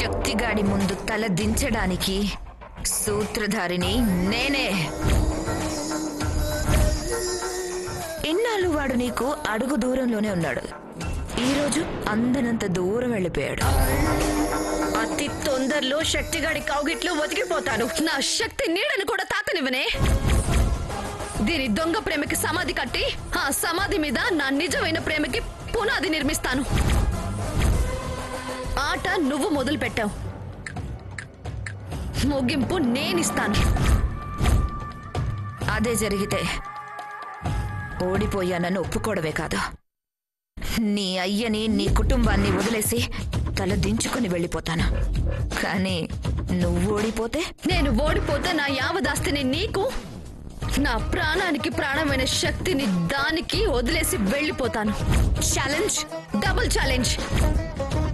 శక్తిగాడి ముందు తల దించడానికి సూత్రధారిని నేనే ఇన్నాళ్ళు వాడు నీకు అడుగు దూరంలోనే ఉన్నాడు ఈరోజు అందనంత దూరం వెళ్ళిపోయాడు అతి తొందరలో శక్తిగాడి కౌగిట్లో ఒతికిపోతాను నా శక్తి నీడను కూడా తాకనివ్వనే దీని దొంగ ప్రేమకి సమాధి కట్టి ఆ సమాధి మీద నా నిజమైన ప్రేమకి పునాది నిర్మిస్తాను ఆట నువ్వు మొదలు పెట్టావు ముగింపు నేనిస్తాను అదే జరిగితే ఓడిపోయానని ఒప్పుకోవడమే కాదు నీ అయ్యని నీ కుటుంబాన్ని వదిలేసి తల దించుకుని వెళ్ళిపోతాను కానీ నువ్వు ఓడిపోతే నేను ఓడిపోతే నా యావదాస్తిని నీకు నా ప్రాణానికి ప్రాణమైన శక్తిని దానికి వదిలేసి వెళ్ళిపోతాను ఛాలెంజ్ డబుల్ ఛాలెంజ్